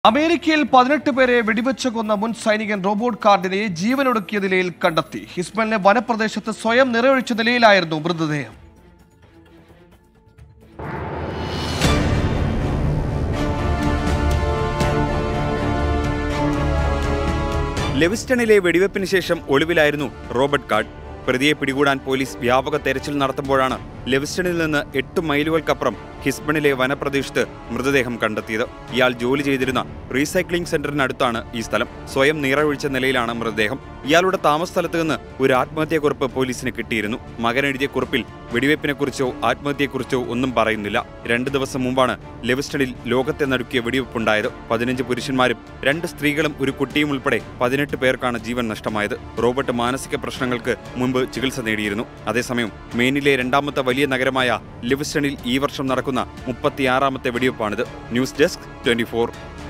അമേരിക്കയിൽ പതിനെട്ട് പേരെ വെടിവെച്ച് കൊന്ന മുൻ സൈനികൻ റോബോട്ട് കാർഡിനെ ജീവനൊടുക്കിയ നിലയിൽ കണ്ടെത്തി ഹിസ്ബലിലെ വനപ്രദേശത്ത് സ്വയം നിറയൊഴിച്ച നിലയിലായിരുന്നു മൃതദേഹം ലെവിസ്റ്റണിലെ വെടിവെപ്പിന് ശേഷം ഒളിവിലായിരുന്നു റോബർട്ട് കാർഡ് പ്രതിയെ പിടികൂടാൻ പോലീസ് വ്യാപക തെരച്ചിൽ നടത്തുമ്പോഴാണ് ലെവിസ്റ്റണിൽ നിന്ന് എട്ട് മൈലുകൾക്കപ്പുറം ഹിസ്ബണിലെ വനപ്രദേശത്ത് മൃതദേഹം കണ്ടെത്തിയത് ഇയാൾ ജോലി ചെയ്തിരുന്ന റീസൈക്ലിംഗ് സെന്ററിനടുത്താണ് ഈ സ്ഥലം സ്വയം നീറൊഴിച്ച നിലയിലാണ് മൃതദേഹം ഇയാളുടെ താമസ സ്ഥലത്ത് നിന്ന് ഒരു ആത്മഹത്യാക്കുറിപ്പ് പോലീസിന് കിട്ടിയിരുന്നു മകൻ എഴുതിയ കുറിപ്പിൽ വെടിവെപ്പിനെക്കുറിച്ചോ ആത്മഹത്യയെക്കുറിച്ചോ ഒന്നും പറയുന്നില്ല രണ്ട് ദിവസം മുമ്പാണ് ലെവിസ്റ്റണിൽ ലോകത്തെ നടുക്കിയ വെടിവെപ്പുണ്ടായത് പതിനഞ്ച് പുരുഷന്മാരും രണ്ട് സ്ത്രീകളും ഒരു കുട്ടിയും ഉൾപ്പെടെ പതിനെട്ട് പേർക്കാണ് ജീവൻ നഷ്ടമായത് റോബർട്ട് മാനസിക പ്രശ്നങ്ങൾക്ക് മുൻപ് ചികിത്സ നേടിയിരുന്നു അതേസമയം മെയിനിലെ രണ്ടാമത്തെ വലിയ നഗരമായ ലിവിസ്റ്റണിൽ ഈ വർഷം നടക്കുന്ന മുപ്പത്തിയാറാമത്തെ വെടിവെപ്പാണിത് ന്യൂസ് ഡെസ്ക് ട്വന്റി